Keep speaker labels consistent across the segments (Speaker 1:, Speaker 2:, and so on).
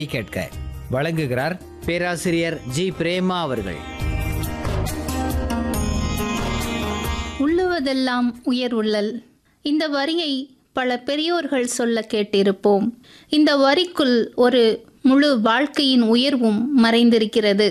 Speaker 1: கேட்க வழங்குகிறார் பேராசிரியர் ஜி பிரேமா அவர்கள்
Speaker 2: உள்ளுவதெல்லாம் உயர் உள்ளல் இந்த வரியை பல பெரியோர்கள் சொல்ல கேட்டிருப்போம் இந்த வரிக்குள் ஒரு முழு வாழ்க்கையின் உயர்வும் மறைந்திருக்கிறது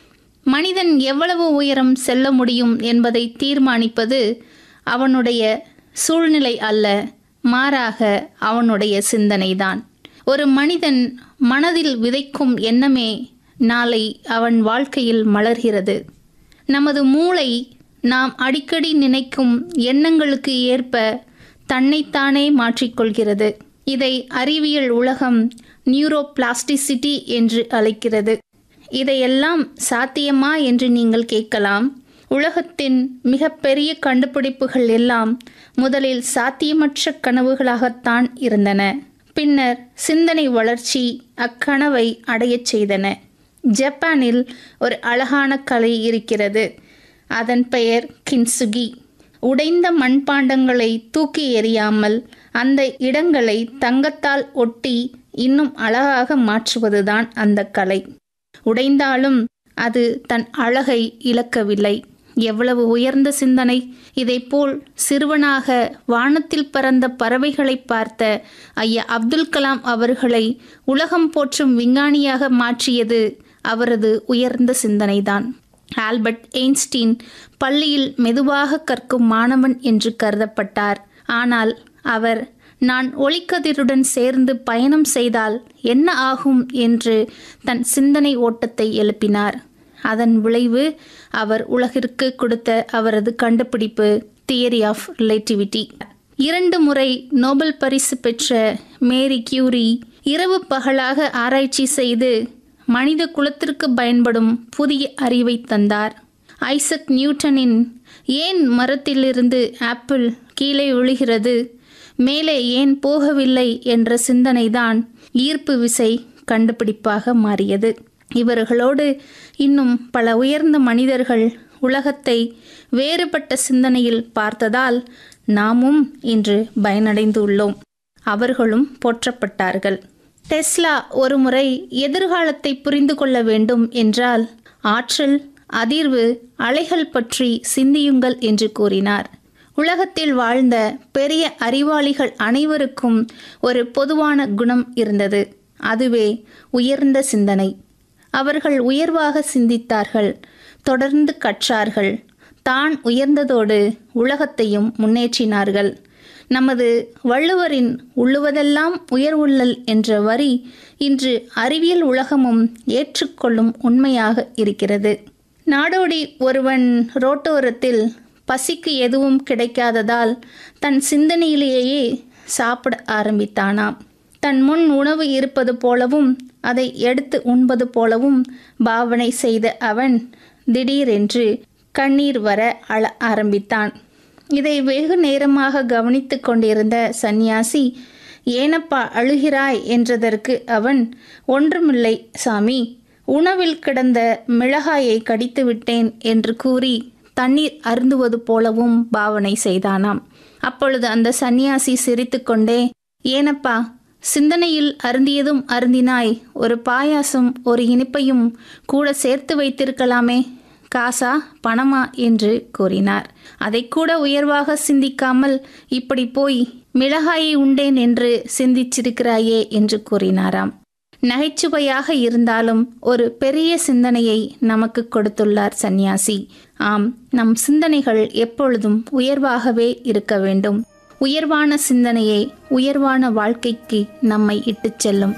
Speaker 2: மனிதன் எவ்வளவு உயரம் செல்ல முடியும் என்பதை தீர்மானிப்பது அவனுடைய சூழ்நிலை அல்ல மாறாக அவனுடைய சிந்தனைதான் ஒரு மனிதன் மனதில் விதைக்கும் எண்ணமே நாளை அவன் வாழ்க்கையில் மலர்கிறது நமது மூளை நாம் அடிக்கடி நினைக்கும் எண்ணங்களுக்கு ஏற்ப தன்னைத்தானே மாற்றிக்கொள்கிறது இதை அறிவியல் உலகம் நியூரோபிளாஸ்டிசிட்டி என்று அழைக்கிறது இதையெல்லாம் சாத்தியமா என்று நீங்கள் கேட்கலாம் உலகத்தின் மிகப்பெரிய கண்டுபிடிப்புகள் எல்லாம் முதலில் சாத்தியமற்ற கனவுகளாகத்தான் இருந்தன பின்னர் சிந்தனை வளர்ச்சி அக்கனவை அடையச் செய்தன ஜப்பானில் ஒரு அழகான கலை இருக்கிறது அதன் பெயர் கின்சுகி உடைந்த மண்பாண்டங்களை தூக்கி எறியாமல் அந்த இடங்களை தங்கத்தால் ஒட்டி இன்னும் அழகாக மாற்றுவதுதான் அந்த கலை உடைந்தாலும் அது தன் அழகை இழக்கவில்லை எவ்வளவு உயர்ந்த சிந்தனை இதைப்போல் சிறுவனாக வானத்தில் பறந்த பறவைகளை பார்த்த ஐயா அப்துல் கலாம் அவர்களை உலகம் போற்றும் விஞ்ஞானியாக மாற்றியது அவரது உயர்ந்த சிந்தனைதான் ஆல்பர்ட் எயின்ஸ்டீன் பள்ளியில் மெதுவாக கற்கும் மாணவன் என்று கருதப்பட்டார் ஆனால் அவர் நான் ஒளிக்கதிருடன் சேர்ந்து பயணம் செய்தால் என்ன ஆகும் என்று தன் சிந்தனை ஓட்டத்தை எழுப்பினார் அதன் விளைவு அவர் உலகிற்கு கொடுத்த அவரது கண்டுபிடிப்பு தியரி ஆஃப் ரிலேட்டிவிட்டி இரண்டு முறை நோபல் பரிசு பெற்ற மேரி கியூரி இரவு பகலாக ஆராய்ச்சி செய்து மனித குலத்திற்கு பயன்படும் புதிய அறிவை தந்தார் ஐசக் நியூட்டனின் ஏன் மரத்திலிருந்து ஆப்பிள் கீழே விழுகிறது மேலே ஏன் போகவில்லை என்ற சிந்தனைதான் ஈர்ப்பு விசை கண்டுபிடிப்பாக மாறியது இவர்களோடு இன்னும் பல உயர்ந்த மனிதர்கள் உலகத்தை வேறுபட்ட சிந்தனையில் பார்த்ததால் நாமும் இன்று பயனடைந்து உள்ளோம் அவர்களும் போற்றப்பட்டார்கள் டெஸ்லா ஒருமுறை எதிர்காலத்தை புரிந்து கொள்ள வேண்டும் என்றால் ஆற்றல் அதிர்வு அலைகள் பற்றி சிந்தியுங்கள் என்று கூறினார் உலகத்தில் வாழ்ந்த பெரிய அறிவாளிகள் அனைவருக்கும் ஒரு பொதுவான குணம் இருந்தது அதுவே உயர்ந்த சிந்தனை அவர்கள் உயர்வாக சிந்தித்தார்கள் தொடர்ந்து கற்றார்கள் தான் உயர்ந்ததோடு உலகத்தையும் முன்னேற்றினார்கள் நமது வள்ளுவரின் உள்ளுவதெல்லாம் உயர் உள்ளல் என்ற வரி இன்று அறிவியல் உலகமும் ஏற்றுக்கொள்ளும் உண்மையாக இருக்கிறது நாடோடி ஒருவன் ரோட்டோரத்தில் பசிக்கு எதுவும் கிடைக்காததால் தன் சிந்தனையிலேயே சாப்பிட ஆரம்பித்தானாம் தன் முன் உணவு இருப்பது போலவும் அதை எடுத்து உண்பது போலவும் பாவனை செய்த அவன் திடீரென்று கண்ணீர் வர அழ ஆரம்பித்தான் இதை வெகு நேரமாக கவனித்து கொண்டிருந்த சந்நியாசி ஏனப்பா அழுகிறாய் என்றதற்கு அவன் ஒன்றுமில்லை சாமி உணவில் கிடந்த மிளகாயை கடித்து விட்டேன் என்று கூறி தண்ணீர் அருந்துவது போலவும் பாவனை செய்தானாம் அப்பொழுது அந்த சந்நியாசி சிரித்துக்கொண்டே ஏனப்பா சிந்தனையில் அருந்தியதும் அருந்தினாய் ஒரு பாயாசம் ஒரு இனிப்பையும் கூட சேர்த்து வைத்திருக்கலாமே காசா பணமா என்று கூறினார் அதை கூட உயர்வாக சிந்திக்காமல் இப்படி போய் மிளகாயை உண்டேன் என்று சிந்திச்சிருக்கிறாயே என்று கூறினாராம் நகைச்சுவையாக இருந்தாலும் ஒரு பெரிய சிந்தனையை நமக்கு கொடுத்துள்ளார் சந்நியாசி ஆம் நம் சிந்தனைகள் எப்பொழுதும் உயர்வாகவே இருக்க வேண்டும் உயர்வான சிந்தனையே உயர்வான வாழ்க்கைக்கு நம்மை இட்டுச் செல்லும்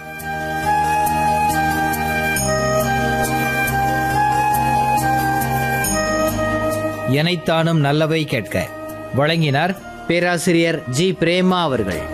Speaker 1: எனைத்தானும் நல்லவை கேட்க வழங்கினார் பேராசிரியர் ஜி பிரேமா அவர்கள்